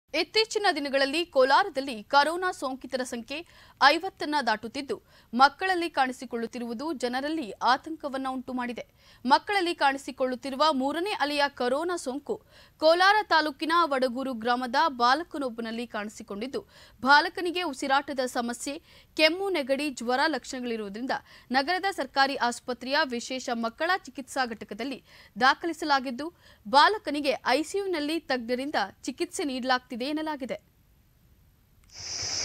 ಇತ್ತೀಚಿನ ದಿನಗಳಲ್ಲಿ ಕೋಲಾರದಲ್ಲಿ ಕರೋನಾ ಸೋಂಕಿತರ ಸಂಖ್ಯೆ ಐವತ್ತನ್ನ ದಾಟುತ್ತಿದ್ದು ಮಕ್ಕಳಲ್ಲಿ ಕಾಣಿಸಿಕೊಳ್ಳುತ್ತಿರುವುದು ಜನರಲ್ಲಿ ಆತಂಕವನ್ನ ಉಂಟು ಮಾಡಿದೆ ಮಕ್ಕಳಲ್ಲಿ ಕಾಣಿಸಿಕೊಳ್ಳುತ್ತಿರುವ ಮೂರನೇ ಅಲೆಯ ಕರೋನಾ ಸೋಂಕು ಕೋಲಾರ ತಾಲೂಕಿನ ವಡಗೂರು ಗ್ರಾಮದ ಬಾಲಕನೊಬ್ಬನಲ್ಲಿ ಕಾಣಿಸಿಕೊಂಡಿದ್ದು ಬಾಲಕನಿಗೆ ಉಸಿರಾಟದ ಸಮಸ್ಯೆ ಕೆಮ್ಮು ನೆಗಡಿ ಜ್ವರ ಲಕ್ಷಣಗಳಿರುವುದರಿಂದ ನಗರದ ಸರ್ಕಾರಿ ಆಸ್ಪತ್ರೆಯ ವಿಶೇಷ ಮಕ್ಕಳ ಚಿಕಿತ್ಸಾ ಘಟಕದಲ್ಲಿ ದಾಖಲಿಸಲಾಗಿದ್ದು ಬಾಲಕನಿಗೆ ಐಸಿಯುನಲ್ಲಿ ತಜ್ಞರಿಂದ ಚಿಕಿತ್ಸೆ ನೀಡಲಾಗ್ತಿದೆ ಎನ್ನಲಾಗಿದೆ